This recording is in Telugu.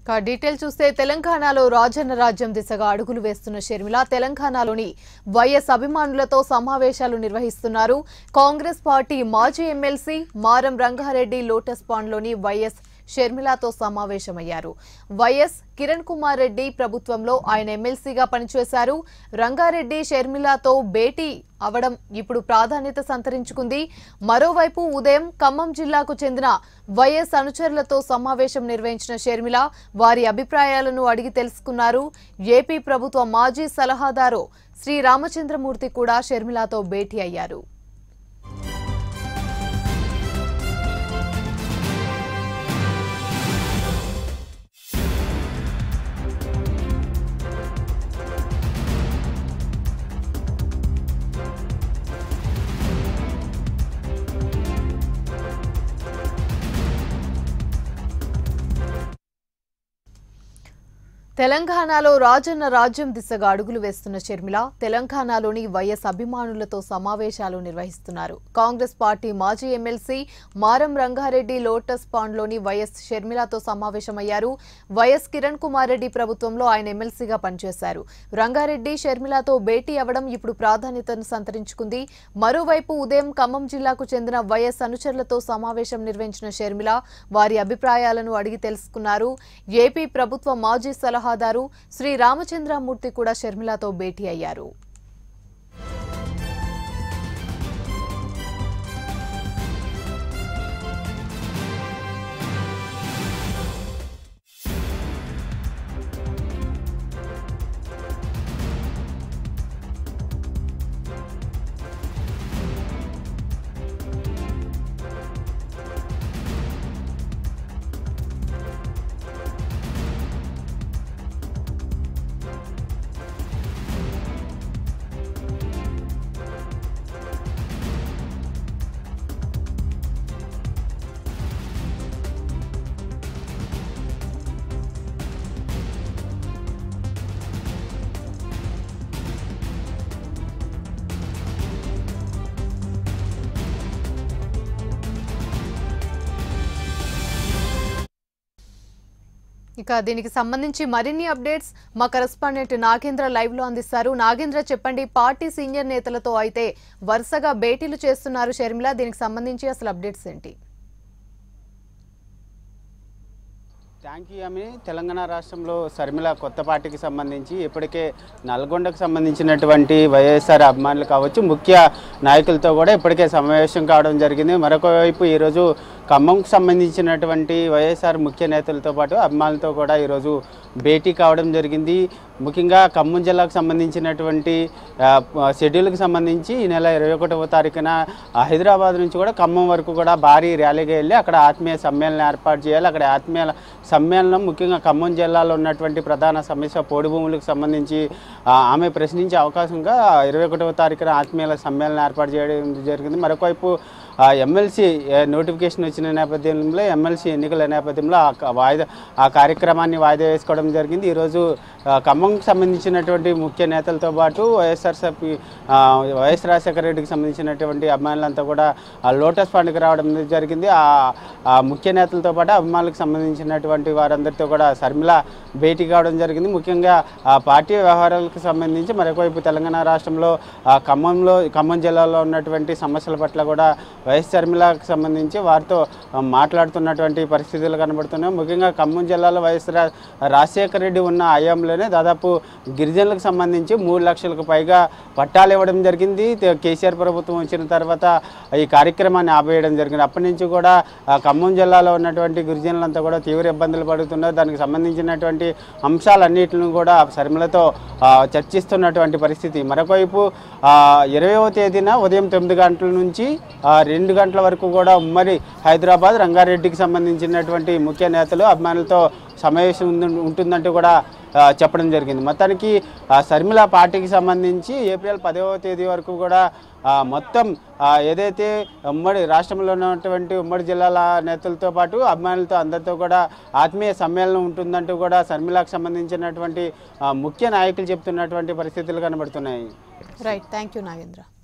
ఇక డీటెయిల్ చూస్తే తెలంగాణలో రాజన్న రాజ్యం దిశగా అడుగులు వేస్తున్న షర్మిల తెలంగాణలోని వైఎస్ అభిమానులతో సమావేశాలు నిర్వహిస్తున్నారు కాంగ్రెస్ పార్టీ మాజీ ఎమ్మెల్సీ మారం రంగారెడ్డి లోటస్ పాండ్లోని వైఎస్ షర్మిలతో సమావేశమయ్యారు వైఎస్ కిరణ్ కుమార్ రెడ్డి ప్రభుత్వంలో ఆయన ఎమ్మెల్సీగా పనిచేశారు రంగారెడ్డి షర్మిలతో భేటీ అవడం ఇప్పుడు ప్రాధాన్యత సంతరించుకుంది మరోవైపు ఉదయం ఖమ్మం జిల్లాకు చెందిన వైఎస్ అనుచరులతో సమావేశం నిర్వహించిన షర్మిల వారి అభిప్రాయాలను అడిగి తెలుసుకున్నారు ఏపీ ప్రభుత్వ మాజీ సలహాదారు శ్రీ రామచంద్రమూర్తి కూడా షర్మిలతో భేటీ అయ్యారు తెలంగాణలో రాజన్న రాజ్యం దిశగా అడుగులు వేస్తున్న షర్మిల తెలంగాణలోని వైఎస్ అభిమానులతో సమావేశాలు నిర్వహిస్తున్నారు కాంగ్రెస్ పార్టీ మాజీ ఎమ్మెల్సీ మారం రంగారెడ్డి లోటస్ పాండ్లోని వైఎస్ షర్మిలతో సమావేశమయ్యారు వైఎస్ కిరణ్ కుమార్ రెడ్డి ప్రభుత్వంలో ఆయన ఎమ్మెల్సీగా పనిచేశారు రంగారెడ్డి షర్మిలతో భేటీ అవ్వడం ఇప్పుడు ప్రాధాన్యతను సంతరించుకుంది మరోవైపు ఉదయం ఖమ్మం జిల్లాకు చెందిన వైఎస్ అనుచరులతో సమావేశం నిర్వహించిన షర్మిల వారి అభిప్రాయాలను అడిగి తెలుసుకున్నారు ఏపీ ప్రభుత్వ మాజీ సలహాదారు శ్రీ రామచంద్రమూర్తి కూడా షర్మిలతో భేటీ అయ్యారు ఇక దీనికి సంబంధించి మరిన్ని అప్డేట్స్ మా కరెస్పాండెంట్ నాగేంద్ర లైవ్ లో అందిస్తారు నాగేంద్ర చెప్పండి పార్టీ సీనియర్ నేతలతో అయితే వరుసగా భేటీలు చేస్తున్నారు షర్మిల దీనికి సంబంధించి అసలు అప్డేట్స్ ఏంటి థ్యాంక్ యూ అమి తెలంగాణ రాష్ట్రంలో శర్మిల కొత్త పార్టీకి సంబంధించి ఇప్పటికే నల్గొండకు సంబంధించినటువంటి వైఎస్ఆర్ అభిమానులు కావచ్చు ముఖ్య నాయకులతో కూడా ఇప్పటికే సమావేశం కావడం జరిగింది మరొక వైపు ఈరోజు ఖమ్మంకు సంబంధించినటువంటి వైఎస్ఆర్ ముఖ్య నేతలతో పాటు అభిమానులతో కూడా ఈరోజు భేటీ కావడం జరిగింది ముఖ్యంగా ఖమ్మం జిల్లాకు సంబంధించినటువంటి ఆ, షెడ్యూల్కి సంబంధించి ఈ నెల ఇరవై ఒకటవ తారీఖున ఆ, హైదరాబాద్ నుంచి కూడా ఖమ్మం వరకు కూడా భారీ ర్యాలీగా వెళ్ళి అక్కడ ఆత్మీయ సమ్మేళనం ఏర్పాటు చేయాలి అక్కడ ఆత్మీయ సమ్మేళనం ముఖ్యంగా ఖమ్మం జిల్లాలో ఉన్నటువంటి ప్రధాన సమస్య పోడు భూములకు సంబంధించి ఆ, ఆమె ప్రశ్నించే అవకాశంగా ఇరవై ఒకటవ తారీఖున ఆత్మీయ సమ్మేళనం ఏర్పాటు చేయడం జరిగింది మరొకవైపు ఆ ఎమ్మెల్సీ నోటిఫికేషన్ వచ్చిన నేపథ్యంలో ఎమ్మెల్సీ ఎన్నికల నేపథ్యంలో ఆ క- వాయిదా ఆ కార్యక్రమాన్ని వాయిదా వేసుకోవడం జరిగింది ఈరోజు ఆ, ఖమ్మంకి సంబంధించినటువంటి ముఖ్య నేతలతో పాటు వైఎస్ఆర్సీపీ ఆ, వైఎస్ రాజశేఖర రెడ్డికి సంబంధించినటువంటి అభిమానులంతా కూడా ఆ లోటస్ పండుగ రావడం జరిగింది ఆ ఆ ముఖ్య నేతలతో పాటు అభిమానులకు సంబంధించినటువంటి వారందరితో కూడా శర్మిల భేటీ కావడం జరిగింది ముఖ్యంగా ఆ పార్టీ వ్యవహారాలకు సంబంధించి మరొకవైపు తెలంగాణ రాష్ట్రంలో ఆ ఖమ్మంలో ఖమ్మం జిల్లాలో ఉన్నటువంటి సమస్యల పట్ల కూడా వైఎస్ శర్మిలకు సంబంధించి వారితో ఆ, మాట్లాడుతున్నటువంటి పరిస్థితులు కనబడుతున్నాయి ముఖ్యంగా ఖమ్మం జిల్లాలో వైఎస్ రా రాజశేఖర రెడ్డి ఉన్న హయాంలోనే దాదాపు గిరిజనులకు సంబంధించి మూడు లక్షలకు పైగా పట్టాలు ఇవ్వడం జరిగింది తే- కేసీఆర్ ప్రభుత్వం వచ్చిన తర్వాత ఈ కార్యక్రమాన్ని ఆపేయడం జరిగింది అప్పటి నుంచి కూడా ఆ, ఖమ్మం జిల్లాలో ఉన్నటువంటి గిరిజనులంతా కూడా తీవ్ర ఇబ్బందులు పడుతున్నారు దానికి సంబంధించినటువంటి అంశాలన్నింటిని కూడా శర్మిలతో ఆ, చర్చిస్తున్నటువంటి పరిస్థితి మరొకవైపు ఇరవైవ తేదీన ఉదయం తొమ్మిది గంటల నుంచి ఆ, రెండు గంటల వరకు కూడా ఉమ్మడి హైదరాబాద్ రంగారెడ్డికి సంబంధించినటువంటి ముఖ్య నేతలు అభిమానులతో సమావేశం ఉంద- ఉంటుందంటూ కూడా ఆ, చెప్పడం జరిగింది మొత్తానికి ఆ, శర్మిల పార్టీకి సంబంధించి ఏప్రిల్ పదవ తేదీ వరకు కూడా ఆ, మొత్తం ఆ, ఏదైతే ఉమ్మడి రాష్ట్రంలో ఉన్నటువంటి ఉమ్మడి జిల్లాల నేతలతో పాటు అభిమానులతో అందరితో కూడా ఆత్మీయ సమ్మేళనం ఉంటుందంటూ కూడా శర్మిలకు సంబంధించినటువంటి ఆ, ముఖ్య నాయకులు చెప్తున్నటువంటి పరిస్థితులు కనబడుతున్నాయి రైట్ థ్యాంక్ యూ నాగేంద్ర